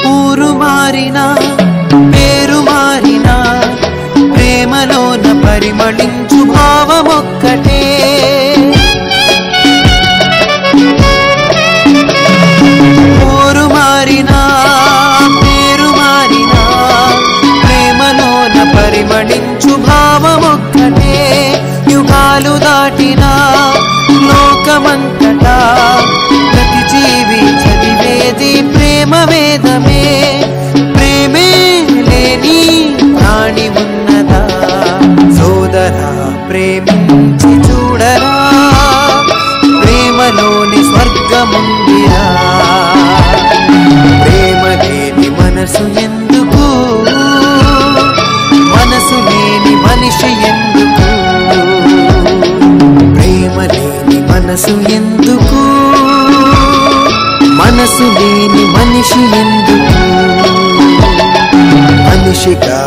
ఊరు మారినా పేరు మారినా ప్రేమలోన పరిమళించు భావమొక్కటే ఊరు మారినా పేరు మారినా ప్రేమలోన పరిమళించు భావమొక్కటే యుగాలు దాటినా లోకమంతటా ప్రతి జీవి చదివేది ప్రేమ వేదమే ప్రేమే లేని ప్రాణి ఉన్నదా సోదరా ప్రేమించి చూడరా ప్రేమలోని స్వర్గముందిరా ప్రేమ లేని మనసు ఎందుకు మనసు లేని మనిషి ఎందుకు ప్రేమ లేని మనసు ఎందుకు మనసు లేని మనిషి ఎందుకు మనిషిగా